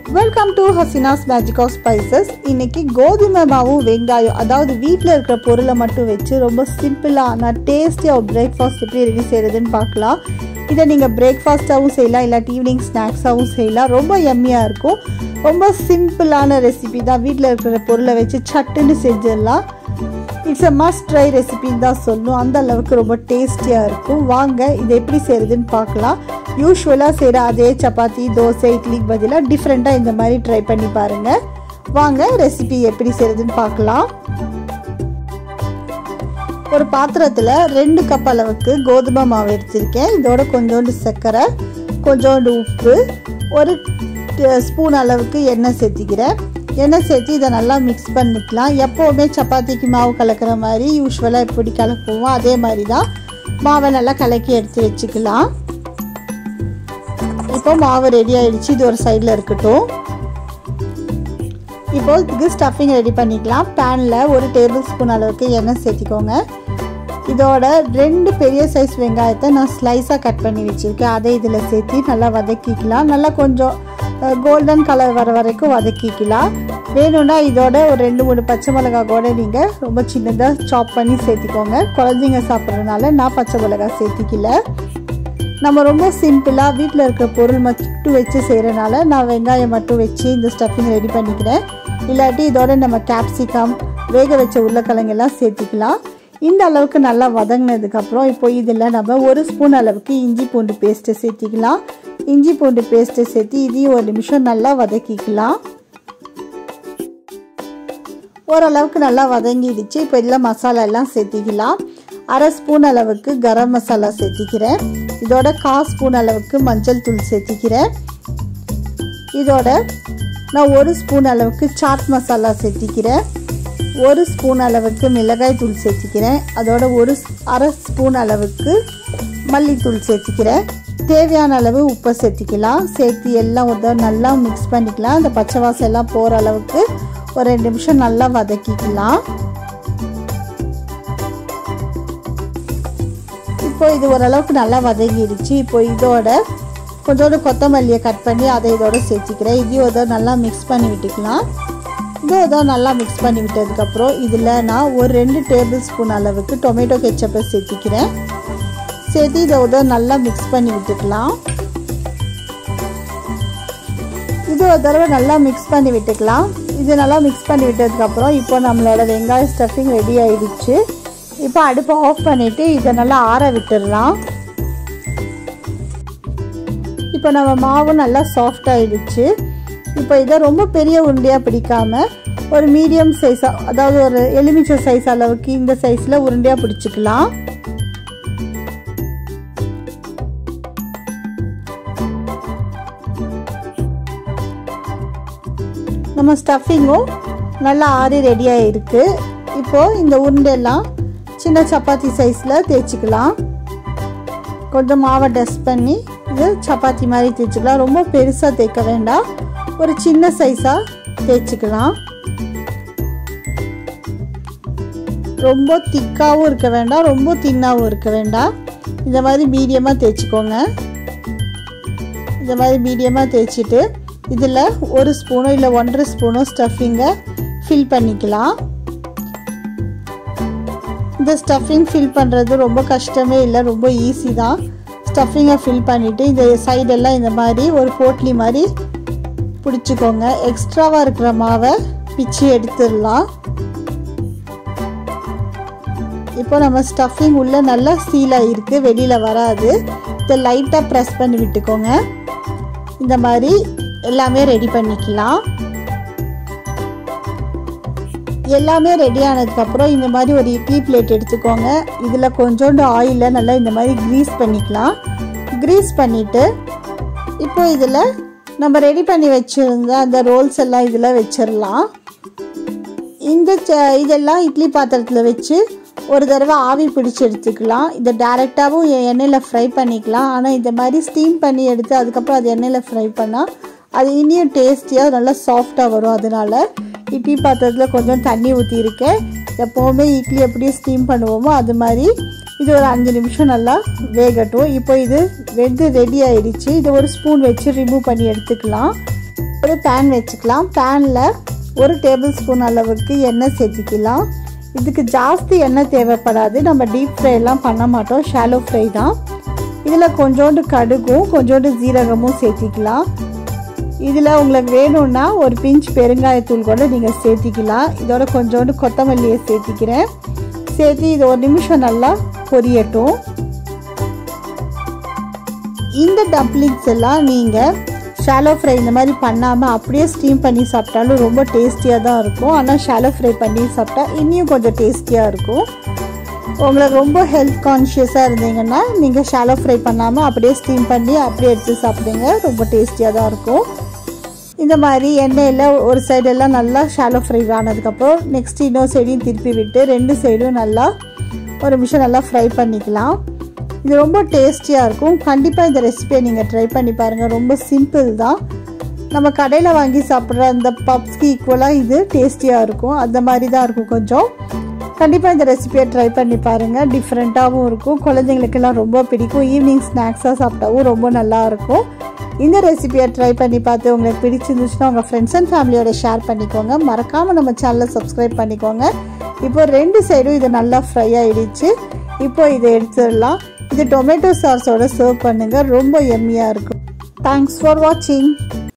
welcome to Hasina's magic of spices இன்னைக்கு கோதுமை மாவும் வெங்காயம் அதாவது வீட்டில் இருக்கிற பொருளை மட்டும் வச்சு ரொம்ப சிம்பிளான டேஸ்டியாக பிரேக்ஃபாஸ்ட் எப்படி ரெடி செய்கிறதுன்னு பார்க்கலாம் இதை நீங்கள் பிரேக்ஃபாஸ்ட்டாகவும் செய்யலாம் இல்லாட்டி ஈவினிங் ஸ்நாக்ஸாகவும் செய்யலாம் ரொம்ப எம்மியாக இருக்கும் ரொம்ப சிம்பிளான ரெசிபி தான் வீட்டில் இருக்கிற பொருளை வச்சு சட்டுன்னு செஞ்சிடலாம் இட்ஸ் அ மஸ்ட் ட்ரை ரெசிபின்னு தான் சொல்லும் அந்த அளவுக்கு ரொம்ப டேஸ்டியாக இருக்கும் வாங்க இதை எப்படி செய்கிறதுன்னு பார்க்கலாம் யூஸ்வலாக செய்கிற அதே சப்பாத்தி தோசை இட்லிக்கு பதிலாக டிஃப்ரெண்ட்டாக இந்த மாதிரி ட்ரை பண்ணி பாருங்கள் வாங்க ரெசிபி எப்படி செய்கிறதுன்னு பார்க்கலாம் ஒரு பாத்திரத்தில் ரெண்டு கப் அளவுக்கு கோதுமை மாவு எடுத்திருக்கேன் இதோட கொஞ்சோண்டு சர்க்கரை கொஞ்சோண்டு உப்பு ஒரு ஸ்பூன் அளவுக்கு எண்ணெய் சேர்த்திக்கிறேன் எண்ணெய் சேர்த்து இதை நல்லா மிக்ஸ் பண்ணிக்கலாம் எப்போவுமே சப்பாத்திக்கு மாவு கலக்கிற மாதிரி யூஸ்வலாக எப்படி கலக்குவோம் அதே மாதிரி தான் மாவை நல்லா கலக்கி எடுத்து வச்சுக்கலாம் இப்போ மாவு ரெடி ஆயிடுச்சு இது ஒரு சைடில் இருக்கட்டும் இப்போ இதுக்கு ஸ்டஃபிங் ரெடி பண்ணிக்கலாம் பேனில் ஒரு டேபிள் ஸ்பூன் அளவுக்கு எண்ணெய் சேர்த்திக்கோங்க இதோட ரெண்டு பெரிய சைஸ் வெங்காயத்தை நான் ஸ்லைஸாக கட் பண்ணி வச்சுருக்கேன் அதை இதில் சேர்த்து நல்லா வதக்கிக்கலாம் நல்லா கொஞ்சம் கோல்டன் கலர் வர வரைக்கும் வதக்கிக்கலாம் வேணும்னா இதோட ஒரு ரெண்டு மூணு பச்சை மிளகா கூட நீங்கள் ரொம்ப சின்னதாக சாப் பண்ணி சேர்த்திக்கோங்க குழந்தைங்க சாப்பிட்றதுனால நான் பச்சை மிளகா சேர்த்திக்கல நம்ம ரொம்ப சிம்பிளாக வீட்டில் இருக்கிற பொருள் மட்டும் வச்சு செய்கிறனால நான் வெங்காயம் மட்டும் வச்சு இந்த ஸ்டஃபிங் ரெடி பண்ணிக்கிறேன் இல்லாட்டி இதோட நம்ம கேப்சிகம் வேக வச்ச உருளைக்கிழங்கெல்லாம் சேர்த்திக்கலாம் இந்த அளவுக்கு நல்லா வதங்கினதுக்கப்புறம் இப்போ இதில் நம்ம ஒரு ஸ்பூன் அளவுக்கு இஞ்சி பூண்டு பேஸ்ட்டை சேர்த்திக்கலாம் இஞ்சி பூண்டு பேஸ்ட்டை சேர்த்து இதையும் ஒரு நிமிஷம் நல்லா வதக்கிக்கலாம் ஓரளவுக்கு நல்லா வதங்கிடுச்சு இப்போ இதில் மசாலா எல்லாம் சேர்த்திக்கலாம் அரை ஸ்பூன் அளவுக்கு கரம் மசாலா சேர்த்திக்கிறேன் இதோட கால் ஸ்பூன் அளவுக்கு மஞ்சள் தூள் சேர்த்திக்கிறேன் இதோட நான் ஒரு ஸ்பூன் அளவுக்கு சாட் மசாலா சேர்த்திக்கிறேன் ஒரு ஸ்பூன் அளவுக்கு மிளகாய் தூள் சேர்த்திக்கிறேன் அதோட ஒரு அரை ஸ்பூன் அளவுக்கு மல்லித்தூள் சேர்த்திக்கிறேன் தேவையான அளவு உப்பை சேர்த்திக்கலாம் சேர்த்து எல்லாம் ஒரு நல்லா மிக்ஸ் பண்ணிக்கலாம் அந்த பச்சை வாசம் எல்லாம் போகிற அளவுக்கு ஒரு ரெண்டு நிமிஷம் நல்லா வதக்கிக்கலாம் இப்போ இது ஓரளவுக்கு நல்லா வதங்கிடுச்சு இப்போ இதோட கொஞ்சோண்டு கொத்தமல்லியை கட் பண்ணி அதை இதோட சேர்த்திக்கிறேன் இதையும் இதோ நல்லா மிக்ஸ் பண்ணி விட்டுக்கலாம் இதோ இதோ நல்லா மிக்ஸ் பண்ணி விட்டதுக்கப்புறம் இதில் நான் ஒரு ரெண்டு டேபிள் ஸ்பூன் அளவுக்கு டொமேட்டோ கெச்சப்பை சேர்த்திக்கிறேன் சேர்த்து இதை இதோ நல்லா மிக்ஸ் பண்ணி விட்டுக்கலாம் இது ஒரு தடவை நல்லா மிக்ஸ் பண்ணி விட்டுக்கலாம் இது நல்லா மிக்ஸ் பண்ணி விட்டதுக்கப்புறம் இப்போ நம்மளோட வெங்காய ஸ்டஃபிங் ரெடி ஆயிடுச்சு இப்போ அடுப்பை ஆஃப் பண்ணிவிட்டு இதை நல்லா ஆற விட்டுடலாம் இப்போ நம்ம மாவு நல்லா சாஃப்ட் ஆயிடுச்சு இப்போ இதை ரொம்ப பெரிய உருண்டையாக பிடிக்காம ஒரு மீடியம் சைஸாக அதாவது ஒரு எலுமிச்சை சைஸ் அளவுக்கு இந்த சைஸில் உருண்டையாக பிடிச்சிக்கலாம் நம்ம ஸ்டஃபிங்கும் நல்லா ஆறி ரெடியாக இருக்குது இப்போது இந்த உருண்டெல்லாம் சின்ன சப்பாத்தி சைஸில் தேய்ச்சிக்கலாம் கொஞ்சம் மாவை டஸ்ட் பண்ணி இது சப்பாத்தி மாதிரி தேய்ச்சிக்கலாம் ரொம்ப பெருசாக தேய்க்க வேண்டாம் ஒரு சின்ன சைஸாக தேய்ச்சிக்கலாம் ரொம்ப திக்காகவும் இருக்க வேண்டாம் ரொம்ப தின்னாகவும் இருக்க வேண்டாம் இந்த மாதிரி மீடியமாக தேய்ச்சிக்கோங்க இந்த மாதிரி மீடியமாக தேய்ச்சிட்டு இதில் ஒரு ஸ்பூனோ இல்லை ஒன்றரை ஸ்பூனோ ஸ்டஃபிங்கை ஃபில் பண்ணிக்கலாம் இந்த ஸ்டஃபிங் ஃபில் பண்ணுறது ரொம்ப கஷ்டமே இல்லை ரொம்ப ஈஸி தான் ஸ்டஃபிங்கை ஃபில் பண்ணிவிட்டு இந்த சைடெல்லாம் இந்த மாதிரி ஒரு போட்லி மாதிரி பிடிச்சிக்கோங்க எக்ஸ்ட்ராவாக இருக்கிற மாவை பிச்சு எடுத்துடலாம் இப்போ நம்ம ஸ்டஃபிங் உள்ளே நல்லா சீலாக இருக்குது வெளியில் வராது இதை லைட்டாக ப்ரெஸ் பண்ணி விட்டுக்கோங்க இந்த மாதிரி எல்லாமே ரெடி பண்ணிக்கலாம் எல்லாமே ரெடி ஆனதுக்கப்புறம் இந்த மாதிரி ஒரு இட்லி பிளேட் எடுத்துக்கோங்க இதில் கொஞ்சோண்டு ஆயிலில் நல்லா இந்த மாதிரி க்ரீஸ் பண்ணிக்கலாம் க்ரீஸ் பண்ணிவிட்டு இப்போ இதில் நம்ம ரெடி பண்ணி வச்சுருந்த அந்த ரோல்ஸ் எல்லாம் இதில் வச்சிடலாம் இந்த இதெல்லாம் இட்லி பாத்திரத்தில் வச்சு ஒரு தடவை ஆவி பிடிச்சி எடுத்துக்கலாம் இதை டேரெக்டாகவும் எண்ணெயில் ஃப்ரை பண்ணிக்கலாம் ஆனால் இந்த மாதிரி ஸ்டீம் பண்ணி எடுத்து அதுக்கப்புறம் அது எண்ணெயில் ஃப்ரை பண்ணால் அது இன்னும் டேஸ்டியாக நல்லா சாஃப்டாக வரும் அதனால் இட்லி பாத்திரத்தில் கொஞ்சம் தண்ணி ஊற்றிருக்கேன் எப்போவுமே இட்லி எப்படி ஸ்டீம் பண்ணுவோமோ அது மாதிரி இது ஒரு அஞ்சு நிமிஷம் நல்லா வேகட்டும் இப்போ இது வெந்து ரெடி ஆயிடுச்சு இதை ஒரு ஸ்பூன் வச்சு ரிமூவ் பண்ணி எடுத்துக்கலாம் ஒரு பேன் வச்சுக்கலாம் பேனில் ஒரு டேபிள் ஸ்பூன் அளவுக்கு எண்ணெய் சேர்த்திக்கலாம் இதுக்கு ஜாஸ்தி எண்ணெய் தேவைப்படாது நம்ம டீப் ஃப்ரைலாம் பண்ண மாட்டோம் ஷாலோ ஃப்ரை தான் இதில் கொஞ்சோண்டு கடுகும் கொஞ்சோண்டு ஜீரகமும் சேர்த்திக்கலாம் இதில் உங்களுக்கு வேணும்னா ஒரு பிஞ்ச் பெருங்காயத்தூள் கூட நீங்கள் சேர்த்திக்கலாம் இதோட கொஞ்சோண்டு கொத்தமல்லியை சேர்த்திக்கிறேன் சேர்த்து இது ஒரு நிமிஷம் நல்லா பொரியட்டும் இந்த டம்ப்ளிங்ஸ் எல்லாம் நீங்கள் ஷாலோ ஃப்ரை இந்த மாதிரி பண்ணாமல் அப்படியே ஸ்டீம் பண்ணி சாப்பிட்டாலும் ரொம்ப டேஸ்டியாக தான் இருக்கும் ஆனால் ஷாலோ ஃப்ரை பண்ணி சாப்பிட்டா இன்னும் கொஞ்சம் டேஸ்டியாக இருக்கும் உங்களுக்கு ரொம்ப ஹெல்த் கான்ஷியஸாக இருந்தீங்கன்னா நீங்கள் ஷாலோ ஃப்ரை பண்ணாமல் அப்படியே ஸ்டீம் பண்ணி அப்படியே எடுத்து சாப்பிடுங்க ரொம்ப டேஸ்டியாக தான் இருக்கும் இந்த மாதிரி எண்ணெயில் ஒரு சைடெல்லாம் நல்லா ஷாலோ ஃப்ரை ஆனதுக்கப்புறம் நெக்ஸ்ட் இன்னொரு சைடையும் திருப்பி விட்டு ரெண்டு சைடும் நல்லா ஒரு நிமிஷம் நல்லா ஃப்ரை பண்ணிக்கலாம் இது ரொம்ப டேஸ்டியாக இருக்கும் கண்டிப்பாக இந்த ரெசிபியை நீங்கள் ட்ரை பண்ணி பாருங்கள் ரொம்ப சிம்பிள் தான் நம்ம கடையில் வாங்கி சாப்பிட்ற அந்த பப்ஸ்க்கு ஈக்குவலாக இது டேஸ்டியாக இருக்கும் அந்த மாதிரி தான் இருக்கும் கொஞ்சம் கண்டிப்பாக இந்த ரெசிபியை ட்ரை பண்ணி பாருங்கள் டிஃப்ரெண்ட்டாகவும் இருக்கும் குழந்தைங்களுக்கெல்லாம் ரொம்ப பிடிக்கும் ஈவினிங் ஸ்நாக்ஸாக சாப்பிட்டாவும் ரொம்ப நல்லா இருக்கும் இந்த ரெசிபியை ட்ரை பண்ணி பார்த்து உங்களுக்கு பிடிச்சிருந்துச்சுன்னா உங்கள் ஃப்ரெண்ட்ஸ் அண்ட் ஃபேமிலியோட ஷேர் பண்ணிக்கோங்க மறக்காமல் நம்ம சேனலை சப்ஸ்கிரைப் பண்ணிக்கோங்க இப்போ ரெண்டு சைடும் இது நல்லா ஃப்ரை ஆகிடுச்சு இப்போ இதை எடுத்துடலாம் இது டொமேட்டோ சாஸோட சர்வ் பண்ணுங்கள் ரொம்ப எம்மியாக இருக்கும் தேங்க்ஸ் ஃபார் வாட்சிங்